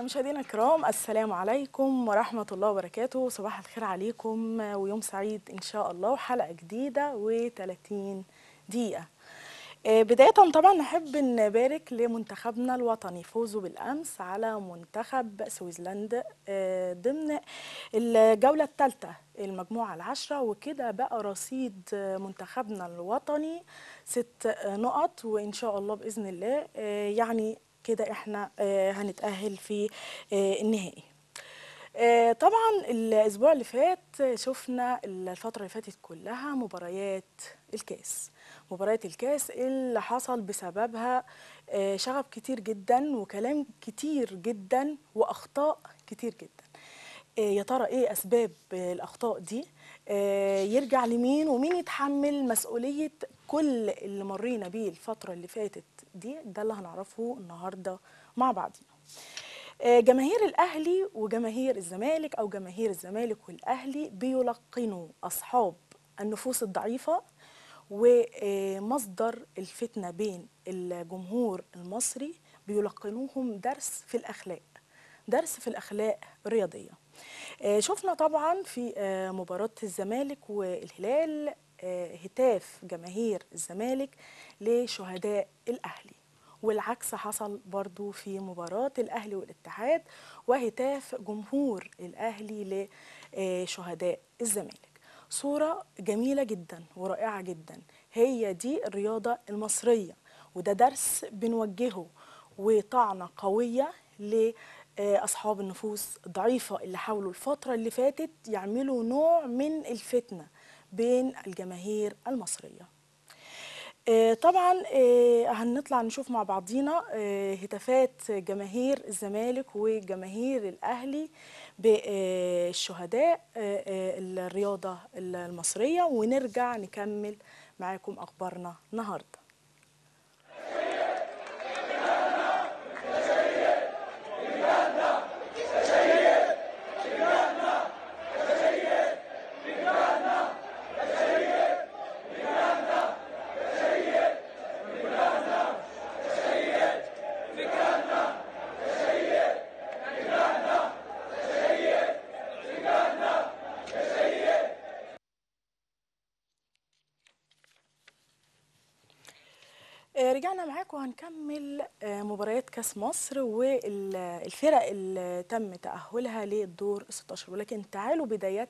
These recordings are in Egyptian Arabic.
مشاهدينا الكرام السلام عليكم ورحمة الله وبركاته صباح الخير عليكم ويوم سعيد إن شاء الله وحلقة جديدة و30 دقيقة آه، بداية طبعا نحب نبارك لمنتخبنا الوطني فوزه بالأمس على منتخب سويسلندا آه، ضمن الجولة الثالثة المجموعة العشرة وكده بقى رصيد آه، منتخبنا الوطني ست آه، نقط وإن شاء الله بإذن الله آه، يعني كده احنا آه، هنتأهل في آه، النهائي آه، طبعا الاسبوع اللي فات شفنا الفتره اللي فاتت كلها مباريات الكاس مباريات الكاس اللي حصل بسببها آه، شغب كتير جدا وكلام كتير جدا واخطاء كتير جدا آه، يا ترى ايه اسباب آه، الاخطاء دي آه، يرجع لمين ومين يتحمل مسؤوليه كل اللي مرينا بيه الفتره اللي فاتت دي ده اللي هنعرفه النهارده مع بعضنا آه، جماهير الاهلي وجماهير الزمالك او جماهير الزمالك والاهلي بيلقنوا اصحاب النفوس الضعيفه ومصدر الفتنه بين الجمهور المصري بيلقنوهم درس في الاخلاق درس في الاخلاق الرياضيه آه، شفنا طبعا في آه، مباراه الزمالك والهلال آه، هتاف جماهير الزمالك لشهداء الاهلي والعكس حصل برضو في مباراة الأهلي والاتحاد وهتاف جمهور الأهلي لشهداء الزمالك صورة جميلة جدا ورائعة جدا هي دي الرياضة المصرية وده درس بنوجهه وطعنة قوية لأصحاب النفوس الضعيفة اللي حاولوا الفترة اللي فاتت يعملوا نوع من الفتنة بين الجماهير المصريه آه، طبعا آه، هنطلع نشوف مع بعضينا آه، هتافات جماهير الزمالك وجماهير الاهلي بالشهداء الرياضه المصريه ونرجع نكمل معاكم اخبارنا النهارده آه، رجعنا معاكم وهنكمل آه، مباريات كاس مصر والفرق اللي تم تأهلها للدور 16 ولكن تعالوا بداية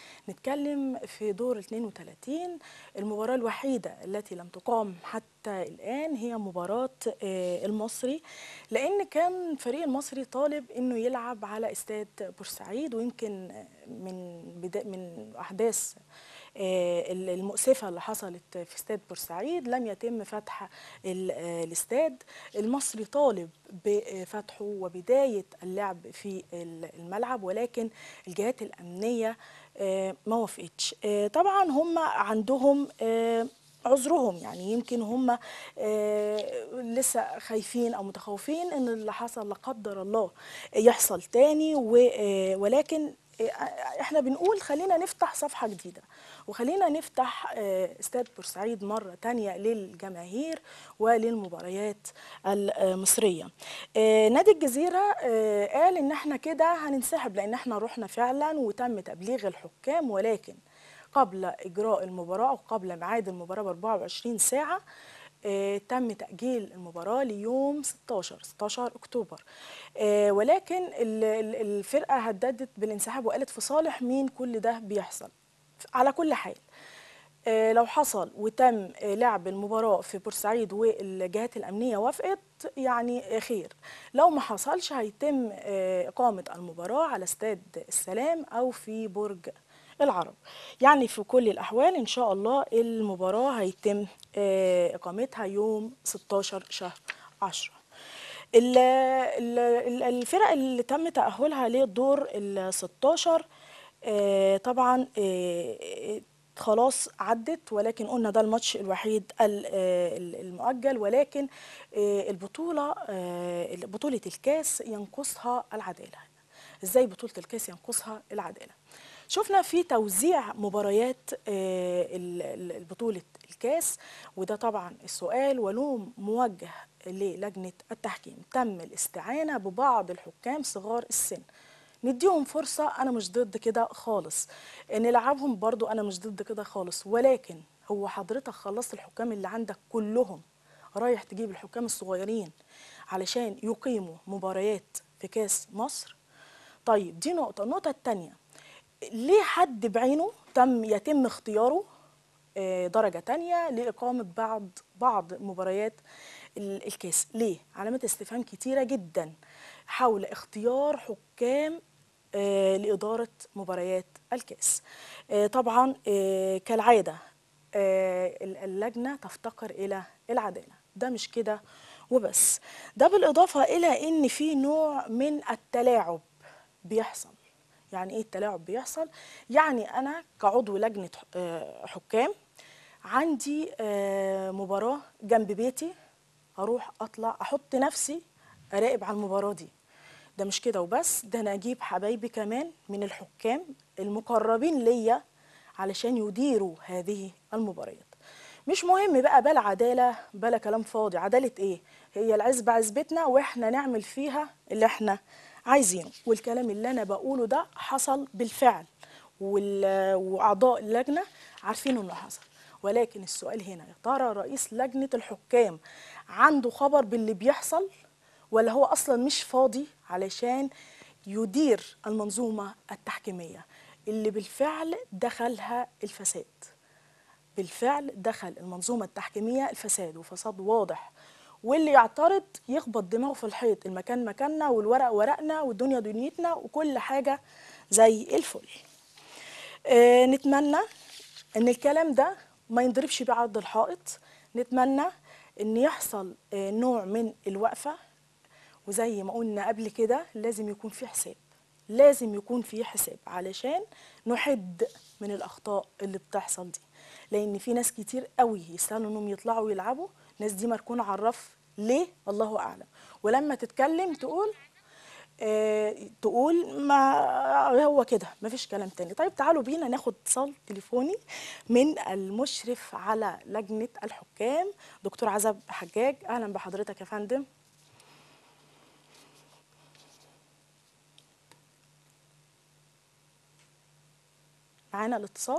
نتكلم في دور 32 المباراة الوحيدة التي لم تقام حتى الآن هي مباراة آه، المصري لأن كان فريق المصري طالب إنه يلعب على استاد بورسعيد ويمكن من بدا من أحداث آه، المؤسفة اللي حصلت في استاد بورسعيد لم يتم فتح ال- آه، الاستاد المصري طالب بفتحه وبداية اللعب في ال- الملعب ولكن الجهات الأمنية آه، ما وافقتش آه، طبعا هم عندهم آه، عذرهم يعني يمكن هم آه، لسه خايفين او متخوفين ان اللي حصل لا قدر الله يحصل تاني و- آه، ولكن آه، احنا بنقول خلينا نفتح صفحة جديدة وخلينا نفتح آه، استاد بورسعيد مرة تانية للجماهير وللمباريات المصرية آه، نادي الجزيرة آه، قال ان احنا كده هننسحب لان احنا رحنا فعلا وتم تبليغ الحكام ولكن قبل اجراء المباراة او قبل ميعاد المباراة ب 24 ساعة آه، تم تأجيل المباراة ليوم 16 16 أكتوبر آه، ولكن ال- ال- الفرقة هددت بالانسحاب وقالت في صالح مين كل ده بيحصل على كل حال آه، لو حصل وتم آه، لعب المباراة في بورسعيد والجهات الأمنية وافقت يعني آه، خير لو ما حصلش هيتم آه، إقامة المباراة على استاد السلام أو في برج العرب يعني في كل الأحوال إن شاء الله المباراة هيتم آه، إقامتها يوم 16 شهر 10 ال- ال- ال- الفرق اللي تم تأهلها للدور ال 16 آه، طبعا آه، خلاص عدت ولكن قلنا ده الماتش الوحيد ال- آه، ال- المؤجل ولكن آه، البطولة آه، بطولة الكاس ينقصها العدالة ازاي بطولة الكاس ينقصها العدالة شفنا في توزيع مباريات آه، ال- ال- البطولة الكاس وده طبعا السؤال وله موجه للجنة التحكيم تم الاستعانة ببعض الحكام صغار السن نديهم فرصة أنا مش ضد كده خالص نلعبهم برضو أنا مش ضد كده خالص ولكن هو حضرتك خلصت الحكام اللي عندك كلهم رايح تجيب الحكام الصغيرين علشان يقيموا مباريات في كاس مصر طيب دي نقطة النقطة التانية ليه حد بعينه تم يتم اختياره آه، درجة تانية لإقامة بعض بعض مباريات ال- الكاس ليه؟ علامات استفهام كتيرة جدا حول اختيار حكام آه، لإدارة مباريات الكاس آه، طبعا آه، كالعادة آه، ال- اللجنة تفتقر إلى العدالة ده مش كده وبس ده بالإضافة إلى إن في نوع من التلاعب بيحصل يعني ايه التلاعب بيحصل يعني انا كعضو لجنه آه، حكام عندي آه، مباراه جنب بيتي اروح اطلع احط نفسي اراقب على المباراه دي ده مش كده وبس ده انا اجيب حبايبي كمان من الحكام المقربين ليا علشان يديروا هذه المباريات مش مهم بقى بلا عداله بلا كلام فاضي عداله ايه هي العزبه عزبتنا واحنا نعمل فيها اللي احنا عايزينه والكلام اللي انا بقوله ده حصل بالفعل وال- واعضاء اللجنه عارفين انه حصل ولكن السؤال هنا يا ترى رئيس لجنه الحكام عنده خبر باللي بيحصل ولا هو اصلا مش فاضي علشان يدير المنظومه التحكيميه اللي بالفعل دخلها الفساد بالفعل دخل المنظومة التحكيمية الفساد وفساد واضح واللي يعترض يخبط دماغه في الحيط المكان مكاننا والورق ورقنا والدنيا دنيتنا وكل حاجة زي الفل آه نتمنى ان الكلام ده ما ينضربش بيه عرض الحائط نتمنى ان يحصل آه نوع من الوقفة وزي ما قلنا قبل كده لازم يكون في حساب لازم يكون في حساب علشان نحد من الاخطاء اللي بتحصل دي لان في ناس كتير قوي يستنوا انهم يطلعوا يلعبوا ناس دي مركونه على الرف ليه الله اعلم ولما تتكلم تقول آه تقول ما هو كده مفيش كلام تاني طيب تعالوا بينا ناخد اتصال تليفوني من المشرف على لجنه الحكام دكتور عزب حجاج اهلا بحضرتك يا فندم معانا الاتصال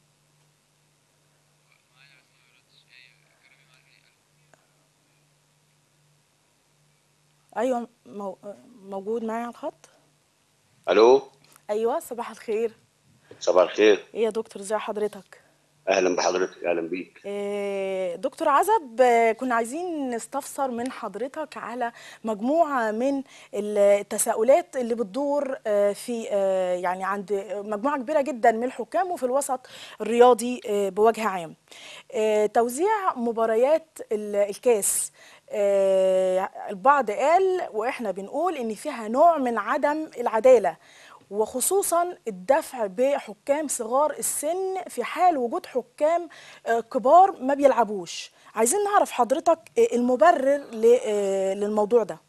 ايوه مو... موجود معايا على الخط الو ايوه صباح الخير صباح الخير ايه يا دكتور ازي حضرتك اهلا بحضرتك اهلا بيك إيه دكتور عزب آه، كنا عايزين نستفسر من حضرتك على مجموعة من التساؤلات اللي بتدور آه، في آه، يعني عند مجموعة كبيرة جدا من الحكام وفي الوسط الرياضي آه، بوجه عام آه، توزيع مباريات ال- الكاس آه، البعض قال واحنا بنقول ان فيها نوع من عدم العدالة وخصوصا الدفع بحكام صغار السن في حال وجود حكام آه، كبار ما بيلعبوش عايزين نعرف حضرتك آه، المبرر ل- آه، للموضوع ده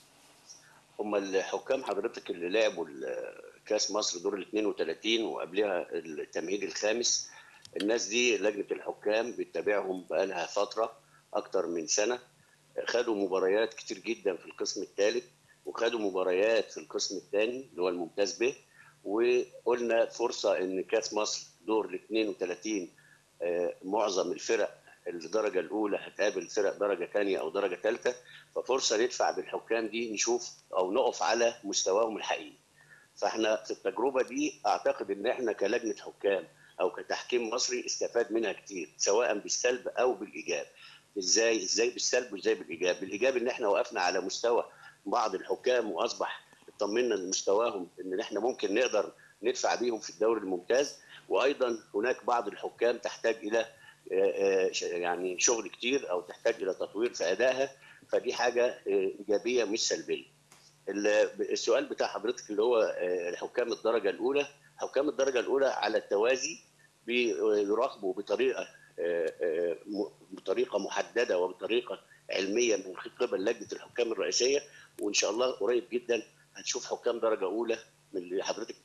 هم الحكام حضرتك اللي لعبوا ال- كاس مصر دور ال 32 وقبلها التمهيد الخامس الناس دي لجنه الحكام بتتابعهم بقالها فتره اكتر من سنه خدوا مباريات كتير جدا في القسم الثالث وخدوا مباريات في القسم الثاني اللي هو الممتاز به وقلنا فرصه ان كاس مصر دور ال 32 آه، معظم الفرق الدرجه الاولى هتقابل فرق درجه ثانيه او درجه ثالثه ففرصه ندفع بالحكام دي نشوف او نقف على مستواهم الحقيقي فاحنا في التجربه دي اعتقد ان احنا كلجنه حكام او كتحكيم مصري استفاد منها كتير سواء بالسلب او بالايجاب ازاي ازاي بالسلب وازاي بالايجاب بالايجاب ان احنا وقفنا على مستوى بعض الحكام واصبح اطمنا لمستواهم ان احنا ممكن نقدر ندفع بيهم في الدوري الممتاز وايضا هناك بعض الحكام تحتاج الى آه، آه، ش- يعني شغل كتير او تحتاج الى تطوير في ادائها فدي حاجه آه، ايجابيه مش سلبيه ال- السؤال بتاع حضرتك اللي هو آه، حكام الدرجه الاولى حكام الدرجه الاولى على التوازي بيراقبوا بطريقه آه، آه، م- بطريقه محدده وبطريقه علميه من قبل لجنه الحكام الرئيسيه وان شاء الله قريب جدا هتشوف حكام درجه اولى من اللي حضرتك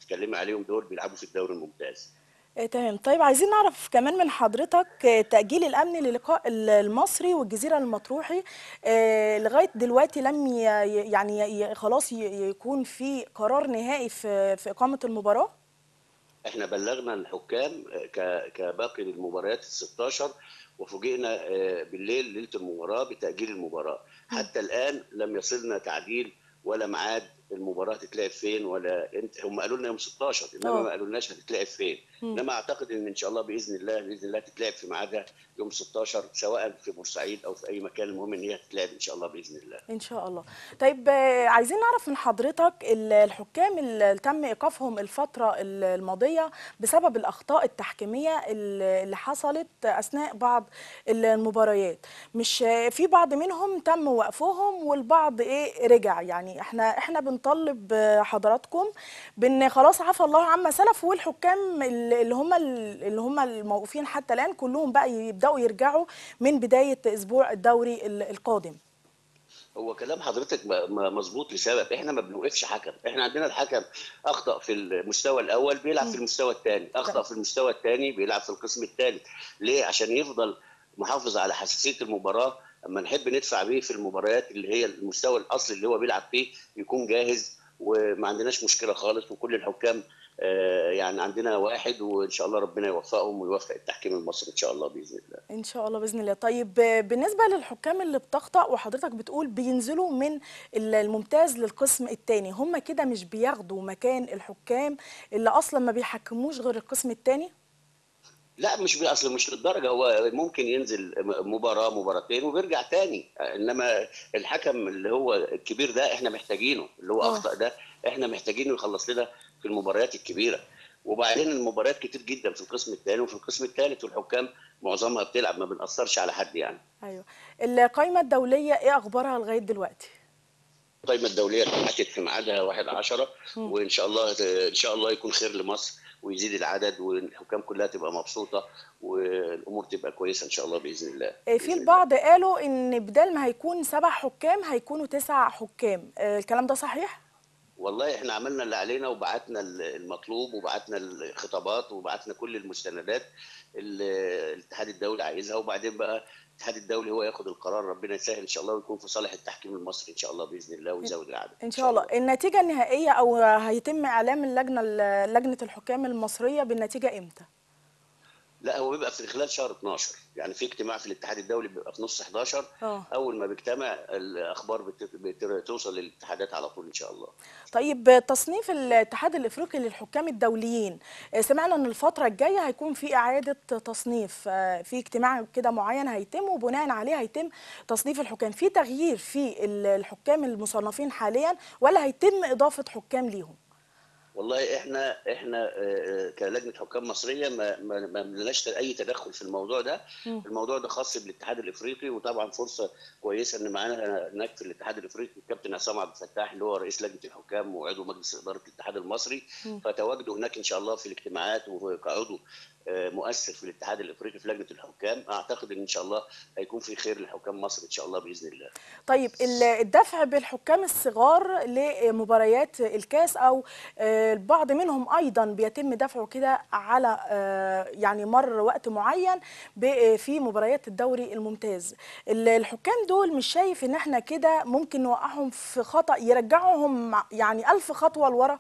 بتتكلمي عليهم دول بيلعبوا في الدوري الممتاز آه، تمام طيب عايزين نعرف كمان من حضرتك آه، تأجيل الأمن للقاء ال- المصري والجزيرة المطروحي آه، لغاية دلوقتي لم ي- ي- يعني ي- خلاص ي- يكون في قرار نهائي في في إقامة المباراة احنا بلغنا الحكام ك- كباقي المباريات ال 16 وفوجئنا آه، بالليل ليله المباراه بتاجيل المباراه حتى الان لم يصلنا تعديل ولا ميعاد المباراه هتتلعب فين ولا انت هم قالوا لنا يوم 16 انما آه. ما قالولناش هتتلعب فين مم. انما اعتقد ان ان شاء الله باذن الله باذن الله تتلعب في ميعادها يوم 16 سواء في بورسعيد او في اي مكان المهم ان هي تتلعب ان شاء الله باذن الله إن شاء الله طيب آه، عايزين نعرف من حضرتك ال- الحكام اللي تم إيقافهم الفترة ال- الماضية بسبب الأخطاء التحكيمية ال- اللي حصلت أثناء بعض المباريات مش آه، في بعض منهم تم وقفهم والبعض إيه رجع يعني إحنا إحنا بنطالب آه، حضراتكم بأن خلاص عفى الله عما سلف والحكام ال- اللي هم ال- اللي هم الموقوفين حتى الآن كلهم بقى يبدأوا يرجعوا من بداية أسبوع الدوري ال- القادم هو كلام حضرتك م- م- مظبوط لسبب احنا ما بنوقفش حكم احنا عندنا الحكم اخطا في المستوى الاول بيلعب في المستوى الثاني اخطا في المستوى الثاني بيلعب في القسم الثالث ليه عشان يفضل محافظ على حساسيه المباراه اما نحب ندفع بيه في المباريات اللي هي المستوى الاصلي اللي هو بيلعب فيه يكون جاهز وما عندناش مشكله خالص وكل الحكام آه، يعني عندنا واحد وان شاء الله ربنا يوفقهم ويوفق التحكيم المصري ان شاء الله باذن الله ان شاء الله باذن الله طيب آه، بالنسبه للحكام اللي بتخطأ وحضرتك بتقول بينزلوا من ال- الممتاز للقسم الثاني هم كده مش بياخدوا مكان الحكام اللي اصلا ما بيحكموش غير القسم الثاني لا مش بي- اصل مش للدرجه هو ممكن ينزل م- مباراه مباراتين وبيرجع تاني انما الحكم اللي هو الكبير ده احنا محتاجينه اللي هو آه. اخطا ده احنا محتاجينه يخلص لنا في المباريات الكبيره وبعدين المباريات كتير جدا في القسم الثاني وفي القسم الثالث والحكام معظمها بتلعب ما بنأثرش على حد يعني ايوه القائمه الدوليه ايه اخبارها لغايه دلوقتي القائمه الدوليه اتحدت في ميعادها 1 10 مم. وان شاء الله ان شاء الله يكون خير لمصر ويزيد العدد والحكام كلها تبقى مبسوطه والامور تبقى كويسه ان شاء الله باذن الله آه، بإذن في الله. البعض قالوا ان بدل ما هيكون سبع حكام هيكونوا تسع حكام آه، الكلام ده صحيح والله احنا عملنا اللي علينا وبعتنا المطلوب وبعتنا الخطابات وبعتنا كل المستندات اللي الاتحاد الدولي عايزها وبعدين بقى الاتحاد الدولي هو ياخد القرار ربنا يسهل ان شاء الله ويكون في صالح التحكيم المصري ان شاء الله باذن الله ويزود العدد ان شاء الله النتيجه النهائيه او هيتم اعلام اللجنه لجنه الحكام المصريه بالنتيجه امتى لا هو بيبقى في خلال شهر 12 يعني في اجتماع في الاتحاد الدولي بيبقى في نص 11 اه اول ما بيجتمع الاخبار بت- بت- بتوصل للاتحادات على طول ان شاء الله طيب تصنيف الاتحاد الافريقي للحكام الدوليين آه، سمعنا ان الفتره الجايه هيكون في اعاده تصنيف آه، في اجتماع كده معين هيتم وبناء عليه هيتم تصنيف الحكام في تغيير في ال- الحكام المصنفين حاليا ولا هيتم اضافه حكام ليهم والله احنا احنا آه، آه، كلجنه حكام مصريه ما ما ما لناش اي تدخل في الموضوع ده مم. الموضوع ده خاص بالاتحاد الافريقي وطبعا فرصه كويسه ان معانا هناك في الاتحاد الافريقي الكابتن عصام عبد الفتاح اللي هو رئيس لجنه الحكام وعضو مجلس اداره الاتحاد المصري مم. فتواجده هناك ان شاء الله في الاجتماعات وكعضو آه، مؤثر في الاتحاد الافريقي في لجنه الحكام اعتقد ان ان شاء الله هيكون في خير لحكام مصر ان شاء الله باذن الله طيب ال- الدفع بالحكام الصغار لمباريات الكاس او آه، البعض منهم ايضا بيتم دفعه كده على آه، يعني مر وقت معين ب- في مباريات الدوري الممتاز ال- الحكام دول مش شايف ان احنا كده ممكن نوقعهم في خطأ يرجعهم يعني ألف خطوة لورا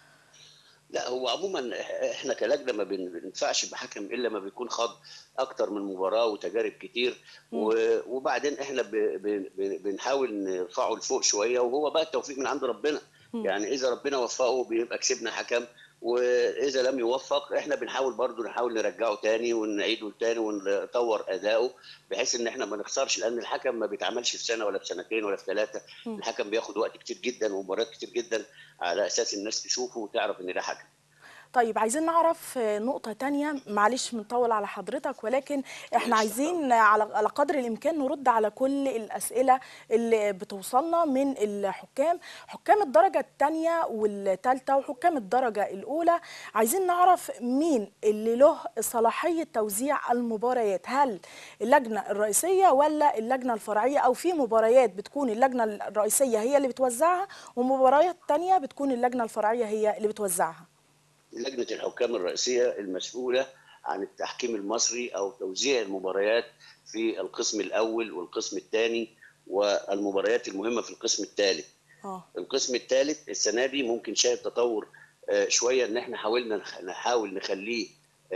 لا هو عموما احنا كلجنه ما بن- بندفعش بحكم الا ما بيكون خاض اكتر من مباراه وتجارب كتير و- وبعدين احنا ب- ب- ب- بنحاول نرفعه لفوق شويه وهو بقى التوفيق من عند ربنا يعني اذا ربنا وفقه بيبقى كسبنا حكم واذا لم يوفق احنا بنحاول برضو نحاول نرجعه تاني ونعيده تاني ونطور اداؤه بحيث ان احنا ما نخسرش لان الحكم ما بيتعملش في سنه ولا في سنتين ولا في ثلاثه الحكم بياخد وقت كتير جدا ومباريات كتير جدا على اساس الناس تشوفه وتعرف ان ده حكم طيب عايزين نعرف آه، نقطة تانية معلش بنطول على حضرتك ولكن احنا ماشي. عايزين على على قدر الإمكان نرد على كل الأسئلة اللي بتوصلنا من الحكام حكام الدرجة الثانية والثالثة وحكام الدرجة الأولى عايزين نعرف مين اللي له صلاحية توزيع المباريات هل اللجنة الرئيسية ولا اللجنة الفرعية أو في مباريات بتكون اللجنة الرئيسية هي اللي بتوزعها ومباريات تانية بتكون اللجنة الفرعية هي اللي بتوزعها لجنه الحكام الرئيسيه المسؤوله عن التحكيم المصري او توزيع المباريات في القسم الاول والقسم الثاني والمباريات المهمه في القسم الثالث. اه القسم الثالث السنه دي ممكن شاهد تطور آه، شويه ان احنا حاولنا نخ- نحاول نخليه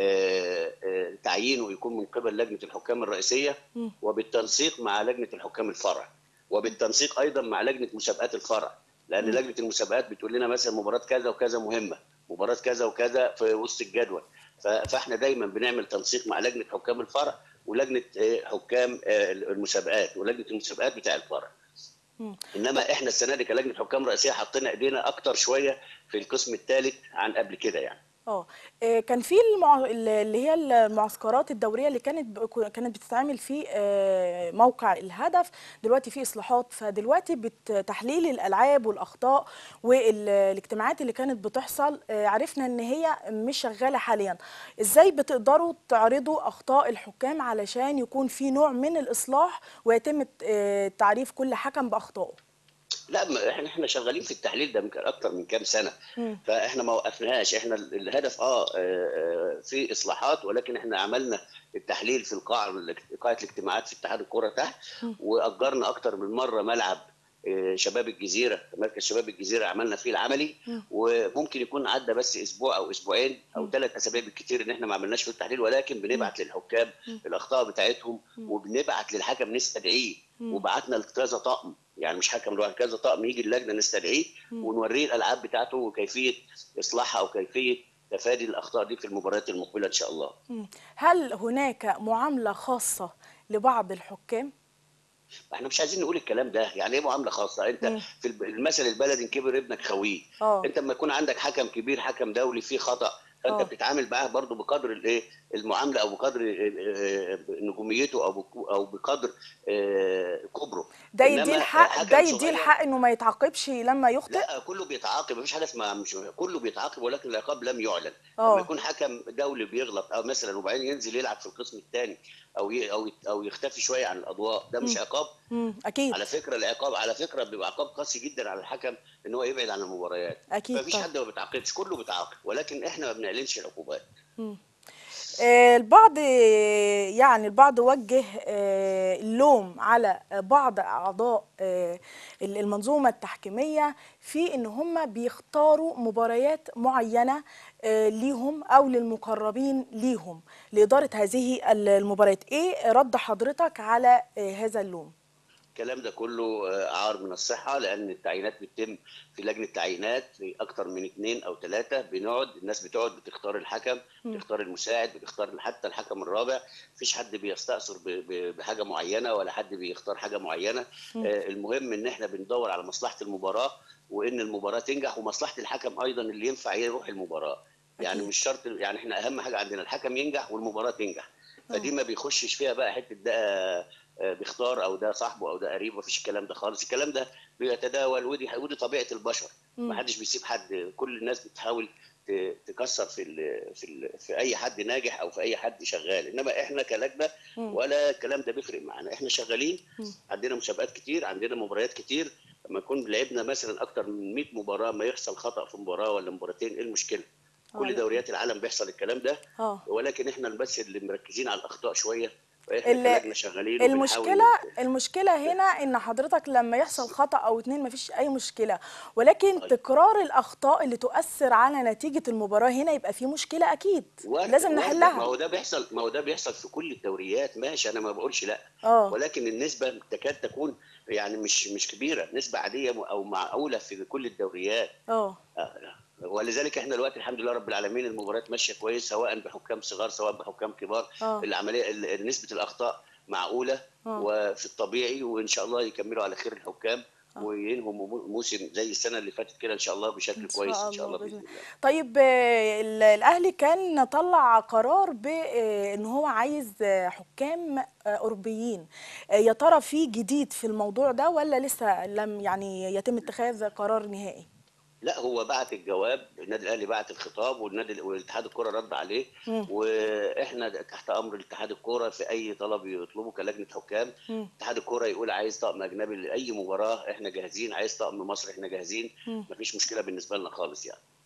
آه، آه، تعيينه يكون من قبل لجنه الحكام الرئيسيه مم. وبالتنسيق مع لجنه الحكام الفرع وبالتنسيق ايضا مع لجنه مسابقات الفرع لان مم. لجنه المسابقات بتقول لنا مثلا مباراه كذا وكذا مهمه مباراه كذا وكذا في وسط الجدول ف- فاحنا دايما بنعمل تنسيق مع لجنه حكام الفرع ولجنه آه، حكام آه، المسابقات ولجنه المسابقات بتاع الفرع مم. انما احنا السنه دي كلجنه حكام رئيسيه حطينا ايدينا اكتر شويه في القسم الثالث عن قبل كده يعني اه آه، كان في المع... اللي هي المعسكرات الدوريه اللي كانت ب... كانت بتتعمل في آه، موقع الهدف دلوقتي في اصلاحات فدلوقتي بتحليل الالعاب والاخطاء والاجتماعات اللي كانت بتحصل آه، عرفنا ان هي مش شغاله حاليا ازاي بتقدروا تعرضوا اخطاء الحكام علشان يكون في نوع من الاصلاح ويتم آه، تعريف كل حكم باخطائه لا ما احنا احنا شغالين في التحليل ده من اكتر من كام سنه مم. فاحنا ما وقفناهاش احنا ال- الهدف اه آه، آه، في اصلاحات ولكن احنا عملنا التحليل في القاعه قاعه الاجتماعات في اتحاد الكره تحت مم. واجرنا اكتر من مره ملعب آه، شباب الجزيره مركز شباب الجزيره عملنا فيه العملي مم. وممكن يكون عدى بس اسبوع او اسبوعين او مم. ثلاث اسابيع بالكثير ان احنا ما عملناش في التحليل ولكن بنبعت للحكام مم. الاخطاء بتاعتهم مم. وبنبعت للحكم نستدعيه مم. وبعتنا لكذا طقم يعني مش حكم لوحده كذا طقم يجي اللجنه نستدعيه مم. ونوريه الالعاب بتاعته وكيفيه اصلاحها وكيفيه تفادي الاخطاء دي في المباريات المقبله ان شاء الله. مم. هل هناك معامله خاصه لبعض الحكام احنا مش عايزين نقول الكلام ده يعني ايه معامله خاصه انت مم. في الب- المثل البلدي إن كبر ابنك خويه اه انت لما يكون عندك حكم كبير حكم دولي فيه خطا فانت آه. بتتعامل معاه برضه بقدر الايه المعامله او بقدر آه، آه، نجوميته او بك- او بقدر آه، كبره ده إنما يديه الحق حكم ده يديه صغير- الحق انه ما يتعاقبش لما يخطئ لا كله بيتعاقب مفيش حاجه اسمها مش كله بيتعاقب ولكن العقاب لم يعلن آه. لما يكون حكم دولي بيغلط او مثلا وبعدين ينزل يلعب في القسم الثاني او ي... او او يختفي شويه عن الاضواء ده مش مم. عقاب مم. اكيد على فكره العقاب على فكره بيبقى عقاب قاسي جدا على الحكم ان هو يبعد عن المباريات اكيد مفيش طبعا حد ما بيتعاقبش كله بيتعاقب ولكن احنا ما بنعلنش العقوبات مم. آه، البعض يعني البعض وجه آه، اللوم على بعض اعضاء آه، المنظومه التحكيميه في ان هم بيختاروا مباريات معينه آه، ليهم او للمقربين ليهم لاداره هذه المباريات ايه رد حضرتك على آه، هذا اللوم الكلام ده كله آه، عار من الصحه لان التعيينات بتتم في لجنه تعيينات في اكتر من اثنين او ثلاثه بنقعد الناس بتقعد بتختار الحكم مم. بتختار المساعد بتختار حتى الحكم الرابع مفيش حد بيستأثر ب- ب- بحاجه معينه ولا حد بيختار حاجه معينه مم. آه، المهم ان احنا بندور على مصلحه المباراه وان المباراه تنجح ومصلحه الحكم ايضا اللي ينفع يروح المباراه يعني أكيد. مش شرط يعني احنا اهم حاجه عندنا الحكم ينجح والمباراه تنجح فدي آه. ما بيخشش فيها بقى حته ده آه، بيختار او ده صاحبه او ده قريب مفيش الكلام ده خالص الكلام ده بيتداول ودي ودي طبيعه البشر مم. ما حدش بيسيب حد كل الناس بتحاول ت- تكسر في ال في ال في اي حد ناجح او في اي حد شغال انما احنا كلجنه مم. ولا الكلام ده بيفرق معانا احنا شغالين مم. عندنا مسابقات كتير عندنا مباريات كتير لما نكون لعبنا مثلا اكتر من 100 مباراه ما يحصل خطا في مباراه ولا مباراتين ايه المشكله آه، كل لا. دوريات العالم بيحصل الكلام ده اه ولكن احنا بس اللي مركزين على الاخطاء شويه واحنا ال- كلجنه شغالين وبنحاول المشكلة المشكلة هنا ان حضرتك لما يحصل خطأ او اتنين مفيش اي مشكلة ولكن طيب. تكرار الاخطاء اللي تؤثر على نتيجة المباراة هنا يبقى في مشكلة اكيد وارد- لازم وارد. ما نحلها هو ده بيحصل ما هو ده بيحصل في كل الدوريات ماشي انا ما بقولش لا اه ولكن النسبه تكاد تكون يعني مش مش كبيره نسبه عاديه او معقوله في كل الدوريات اه آه، ولذلك احنا دلوقتي الحمد لله رب العالمين المباريات ماشيه كويس سواء بحكام صغار سواء بحكام كبار اه العمليه ال- نسبه الاخطاء معقوله اه وفي الطبيعي وان شاء الله يكملوا على خير الحكام آه. وينهوا مو- موسم زي السنه اللي فاتت كده ان شاء الله بشكل ان كويس شاء ان شاء الله الله باذن باذن الله الله طيب آه، ال- الاهلي كان طلع قرار بان هو عايز آه، حكام آه، اوروبيين آه، يا ترى في جديد في الموضوع ده ولا لسه لم يعني يتم اتخاذ قرار نهائي لا هو بعت الجواب النادي الاهلي بعت الخطاب والنادي والاتحاد الكره رد عليه مم. واحنا تحت امر الاتحاد الكره في اي طلب يطلبه كلجنه حكام مم. اتحاد الكره يقول عايز طقم اجنبي لاي مباراه احنا جاهزين عايز طقم مصر احنا جاهزين مم. مفيش مشكله بالنسبه لنا خالص يعني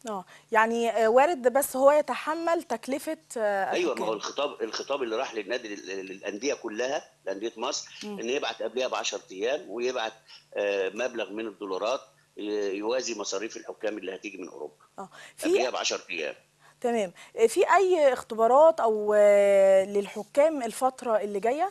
اه يعني آه، وارد بس هو يتحمل تكلفة آه، ايوه ما هو الحكام الخطاب الخطاب اللي راح للنادي للانديه كلها لانديه مصر ان يبعت قبلها ب 10 ايام ويبعت آه، مبلغ من الدولارات ي- يوازي مصاريف الحكام اللي هتيجي من اوروبا اه قبلها في ب 10 ايام تمام آه، في اي اختبارات او آه، للحكام الفترة اللي جاية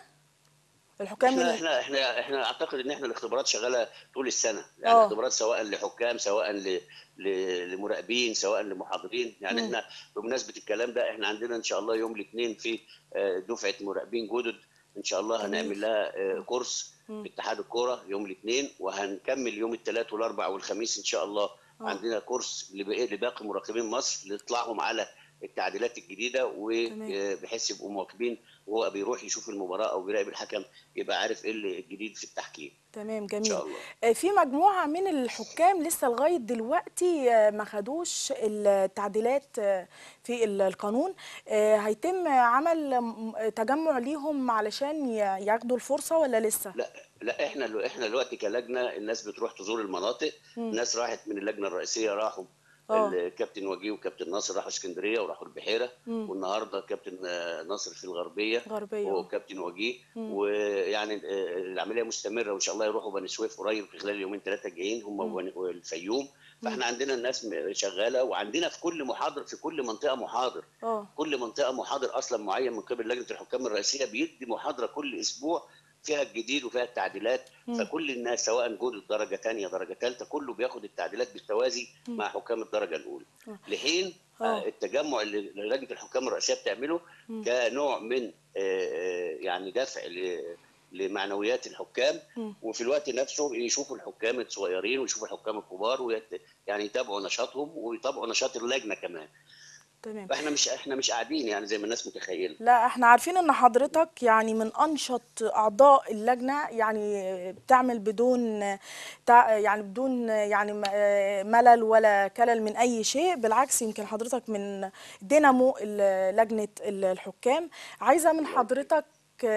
الحكام احنا اللي احنا احنا احنا اعتقد ان احنا الاختبارات شغاله طول السنه يعني اه اختبارات سواء لحكام سواء ل- ل- لمراقبين سواء لمحاضرين يعني مم. احنا بمناسبه الكلام ده احنا عندنا ان شاء الله يوم الاثنين في آه، دفعه مراقبين جدد ان شاء الله جميل هنعمل لها آه، كورس مم. في اتحاد الكوره يوم الاثنين وهنكمل يوم الثلاث والاربع والخميس ان شاء الله اه عندنا كورس لباقي لباقي مراقبين مصر لإطلاعهم على التعديلات الجديده تمام وبحيث يبقوا مواكبين وهو بيروح يشوف المباراه او بيراقب الحكم يبقى عارف ايه اللي الجديد في التحكيم تمام ان جميل شاء الله آه، في مجموعة من الحكام لسه لغاية دلوقتي آه، ما خدوش التعديلات آه، في ال- القانون آه، هيتم عمل م- تجمع ليهم علشان ي- ياخدوا الفرصة ولا لسه؟ لا لا احنا احنا دلوقتي كلجنه الناس بتروح تزور المناطق مم. ناس راحت من اللجنه الرئيسيه راحوا اه الكابتن وجيه وكابتن ناصر راحوا اسكندريه وراحوا البحيره مم. والنهارده كابتن آه، ناصر في الغربيه غربية هو اه وكابتن وجيه مم. ويعني آه، العمليه مستمره وان شاء الله يروحوا بني سويف قريب في خلال يومين ثلاثه جايين هم مم. وبني- والفيوم مم. فاحنا عندنا الناس م- شغاله وعندنا في كل محاضر في كل منطقه محاضر اه كل منطقه محاضر اصلا معين من قبل لجنه الحكام الرئيسيه بيدي محاضره كل اسبوع فيها الجديد وفيها التعديلات مم. فكل الناس سواء جود درجه ثانيه درجه ثالثه كله بياخد التعديلات بالتوازي مم. مع حكام الدرجه الاولى اه لحين آه، اه التجمع اللي لجنه الحكام الرئيسيه بتعمله مم. كنوع من آه، آه، يعني دفع ل- لمعنويات الحكام مم. وفي الوقت نفسه يشوفوا الحكام الصغيرين ويشوفوا الحكام الكبار ويت... يعني يتابعوا نشاطهم ويتابعوا نشاط اللجنه كمان تمام فاحنا مش احنا مش قاعدين يعني زي ما الناس متخيله لا احنا عارفين ان حضرتك يعني من انشط اعضاء اللجنه يعني بتعمل بدون تع- يعني بدون يعني م- ملل ولا كلل من اي شيء بالعكس يمكن حضرتك من دينامو ال- لجنه ال- الحكام عايزه من حضرتك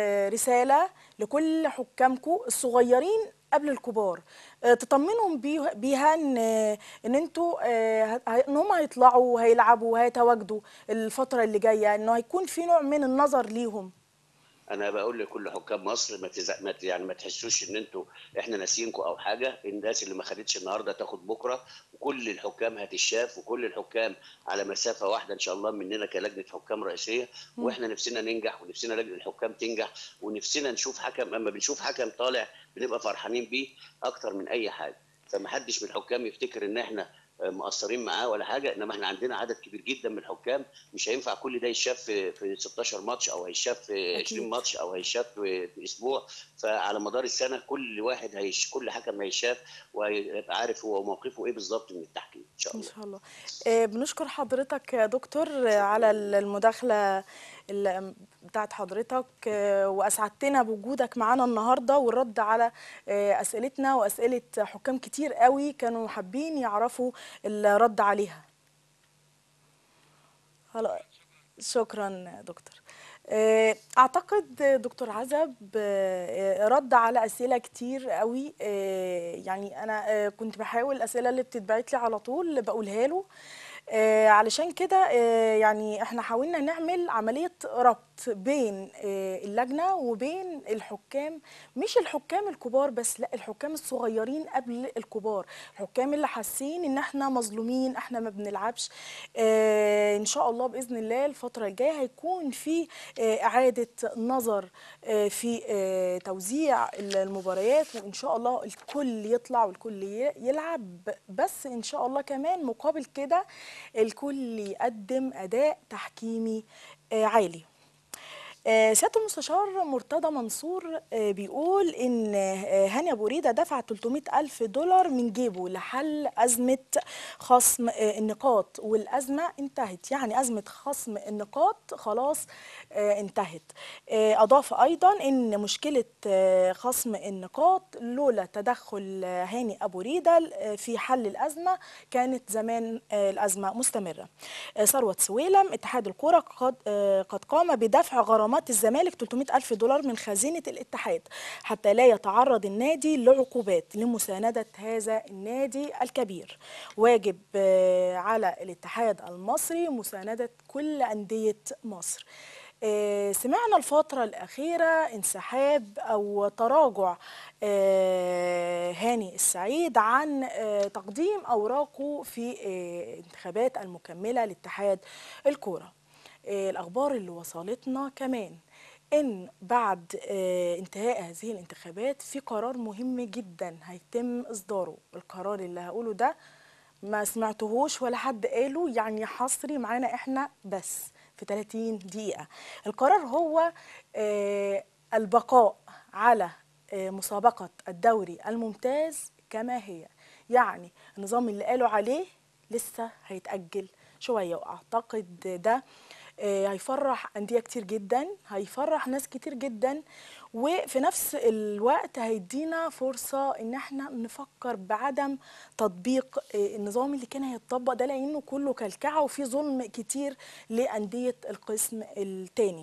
رساله لكل حكامكم الصغيرين قبل الكبار آه، تطمنهم بيه- بيها ان ان انتوا آه، ه- ان هم هيطلعوا وهيلعبوا وهيتواجدوا الفتره اللي جايه انه هيكون في نوع من النظر ليهم انا بقول لكل حكام مصر ما, تزع... ما ت- يعني ما تحسوش ان انتوا احنا ناسيينكم او حاجه الناس اللي ما خدتش النهارده تاخد بكره وكل الحكام هتشاف وكل الحكام على مسافه واحده ان شاء الله مننا كلجنه حكام رئيسيه مم. واحنا نفسنا ننجح ونفسنا لجنه الحكام تنجح ونفسنا نشوف حكم اما بنشوف حكم طالع بنبقى فرحانين بيه اكتر من اي حاجه فما حدش من الحكام يفتكر ان احنا آه، مقصرين معاه ولا حاجه انما احنا عندنا عدد كبير جدا من الحكام مش هينفع كل ده يتشاف في في 16 ماتش او هيتشاف في 20 اكيد ماتش او هيتشاف في في اسبوع فعلى مدار السنه كل واحد هيش كل حكم هيشاف وهيبقى عارف هو موقفه ايه بالظبط من التحكيم ان شاء ان الله شاء الله آه، بنشكر حضرتك يا دكتور آه، شكرا على ال- المداخله ال- بتاعت حضرتك آه، واسعدتنا بوجودك معانا النهارده والرد على آه، اسئلتنا واسئله حكام كتير قوي كانوا حابين يعرفوا الرد عليها خلاص شكرا يا دكتور آه، اعتقد دكتور عزب آه، رد على اسئله كتير قوي آه، يعني انا آه، كنت بحاول الاسئله اللي بتتبعت لي على طول بقولها له آه، علشان كده آه، يعني احنا حاولنا نعمل عمليه ربط بين آه، اللجنه وبين الحكام مش الحكام الكبار بس لا الحكام الصغيرين قبل الكبار الحكام اللي حاسين ان احنا مظلومين احنا ما بنلعبش آه، ان شاء الله باذن الله الفتره الجايه هيكون في آه، اعاده نظر آه، في آه، توزيع المباريات وان شاء الله الكل يطلع والكل ي- يلعب بس ان شاء الله كمان مقابل كده الكل يقدم اداء تحكيمي آه، عالي آه، سيادة المستشار مرتضى منصور آه، بيقول إن آه، هاني أبو ريدة دفع 300 ألف دولار من جيبه لحل أزمة خصم آه، النقاط والأزمة انتهت يعني أزمة خصم النقاط خلاص آه، انتهت آه، أضاف أيضا إن مشكلة آه، خصم النقاط لولا تدخل آه، هاني أبو ريدة آه، في حل الأزمة كانت زمان آه، الأزمة مستمرة آه، ثروت سويلم اتحاد الكرة قد آه، قد قام بدفع غرامات غرامات الزمالك 300 ألف دولار من خزينة الاتحاد حتى لا يتعرض النادي لعقوبات لمساندة هذا النادي الكبير واجب آه، على الاتحاد المصري مساندة كل أندية مصر آه، سمعنا الفترة الأخيرة انسحاب أو تراجع آه، هاني السعيد عن آه، تقديم أوراقه في آه، انتخابات المكملة لاتحاد الكورة آه، الأخبار اللي وصلتنا كمان إن بعد آه، انتهاء هذه الانتخابات في قرار مهم جدا هيتم إصداره القرار اللي هقوله ده ما سمعتهوش ولا حد قاله يعني حصري معانا احنا بس في 30 دقيقة القرار هو آه، البقاء على آه، مسابقة الدوري الممتاز كما هي يعني النظام اللي قالوا عليه لسه هيتأجل شوية وأعتقد ده آه، هيفرح أندية كتير جدا هيفرح ناس كتير جدا وفي نفس الوقت هيدينا فرصة إن احنا نفكر بعدم تطبيق آه، النظام اللي كان هيتطبق ده لأنه كله كلكعة وفي ظلم كتير لأندية القسم التاني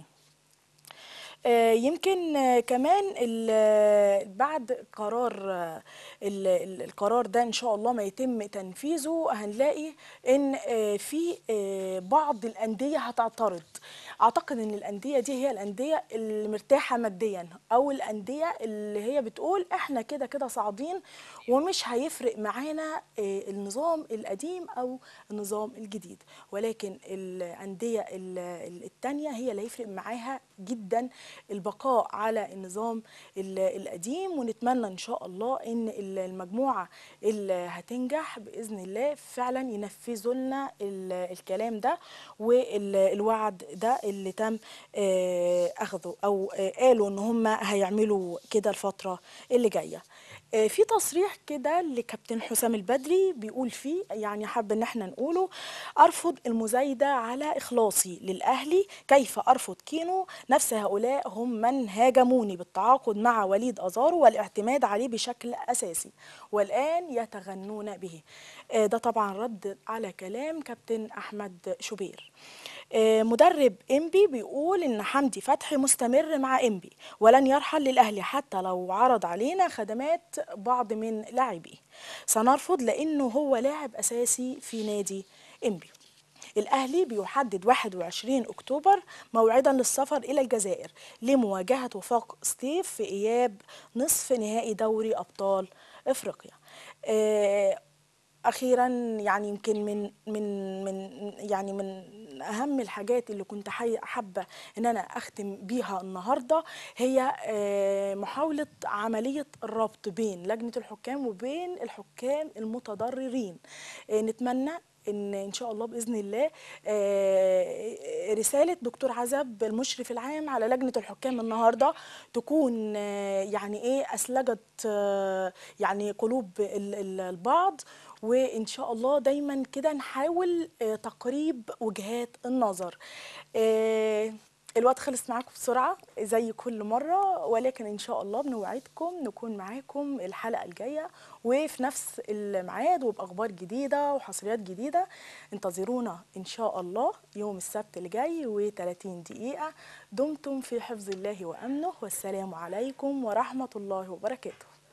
آه، يمكن آه، كمان ال- آه، بعد قرار آه، ال- ال- القرار ده ان شاء الله ما يتم تنفيذه هنلاقي ان آه، في آه، بعض الانديه هتعترض اعتقد ان الانديه دي هي الانديه اللي مرتاحه ماديا او الانديه اللي هي بتقول احنا كده كده صاعدين ومش هيفرق معانا آه، النظام القديم او النظام الجديد ولكن الانديه ال- ال- التانيه هي اللي هيفرق معاها جدا البقاء على النظام ال- القديم ونتمنى ان شاء الله ان ال- المجموعه اللي هتنجح باذن الله فعلا ينفذوا لنا ال- الكلام ده والوعد ده اللي تم آه، اخذه او آه، قالوا ان هم هيعملوا كده الفتره اللي جايه آه، في تصريح كده لكابتن حسام البدري بيقول فيه يعني حابة ان احنا نقوله ارفض المزايدة على اخلاصي للاهلي كيف ارفض كينو نفس هؤلاء هم من هاجموني بالتعاقد مع وليد ازارو والاعتماد عليه بشكل اساسي والان يتغنون به آه، ده طبعا رد على كلام كابتن احمد شوبير آه، مدرب انبي بيقول ان حمدي فتحي مستمر مع انبي ولن يرحل للاهلي حتى لو عرض علينا خدمات بعض من لاعبيه سنرفض لانه هو لاعب اساسي في نادي انبي الأهلي بيحدد 21 أكتوبر موعدا للسفر إلى الجزائر لمواجهة وفاق سطيف في إياب نصف نهائي دوري أبطال إفريقيا آه، اخيرا يعني يمكن من من من يعني من اهم الحاجات اللي كنت حي- حابه ان انا اختم بيها النهارده هي آه، محاوله عمليه الربط بين لجنه الحكام وبين الحكام المتضررين آه، نتمنى ان ان شاء الله باذن الله آه، رساله دكتور عزب المشرف العام على لجنه الحكام النهارده تكون آه، يعني ايه اسلجت آه، يعني قلوب ال- ال- البعض وان شاء الله دايما كده نحاول آه، تقريب وجهات النظر آه، الوقت خلص معاكم بسرعة زي كل مرة ولكن إن شاء الله بنوعدكم نكون معاكم الحلقة الجاية وفي نفس الميعاد وبأخبار جديدة وحصريات جديدة انتظرونا إن شاء الله يوم السبت اللي جاي و30 دقيقة دمتم في حفظ الله وأمنه والسلام عليكم ورحمة الله وبركاته